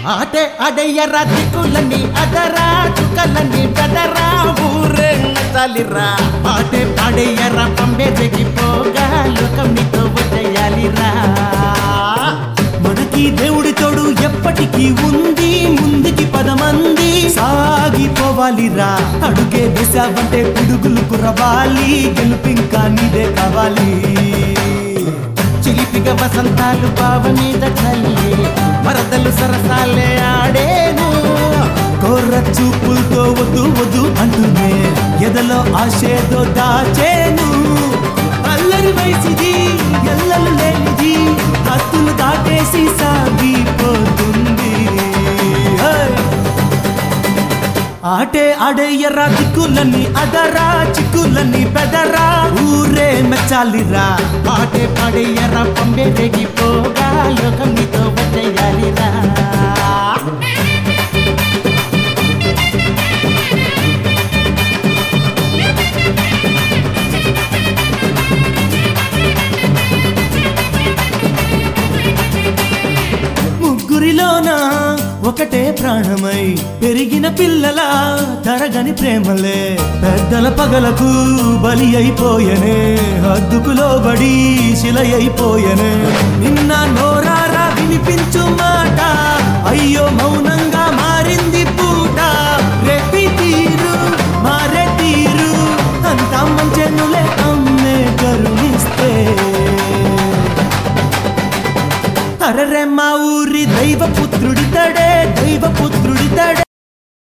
ఆటే అడయ్యరా దిక్కులని అదరా చుక్కలని బెదరా ఊరే నచ్చాలిరా ఆటే పాడేయరా పంబే తెగిపోగా లోకం నీతో వచ్చేయాలిరా మనకి దేవుడి తోడు ఎప్పటికీ ఉంది ముందుకి పదమంది సాగిపోవాలిరా అడుగే వేసావంటే పిడుగులు కురవాలి గెలుపింకా నీదే కావాలి చిలిపిగ వసంతాలు బావ మీద చల్లి వరదలు సరసాలే ఆడేను కోర్ర చూపులతో వద్దు వద్దు అంటూనే ఎదలో ఆశేదో దాచేను అల్లరి వయసిది ఎల్లలు లేనిది హత్తులు దాటేసి సాగిపోతుంది హే! ఆటే ఆడేయరా దిక్కులని అదరా చిక్కులని పెదరా ఊరే మెచ్చాలిరా ఆటే పాడేయరా పంబే రేగిపోగా లోకం నీతో వచ్చేయాలిరా ముగ్గురిలోన ఒకటే ప్రాణమై పెరిగిన పిల్లల తరగని ప్రేమలే పెద్దల పగలకు బలి అయిపోయనే హద్దుకు లోబడి శిల అయిపోయనే నిన్న నోరారా వినిపించు మాట అయ్యో మౌనంగా మారింది పూట రెప్పి తీరు మారే తీరు అంతా మంచెనులే అమ్మే కరుణిస్తే అరరే మా ఊరి దైవ పుత్రుడితడే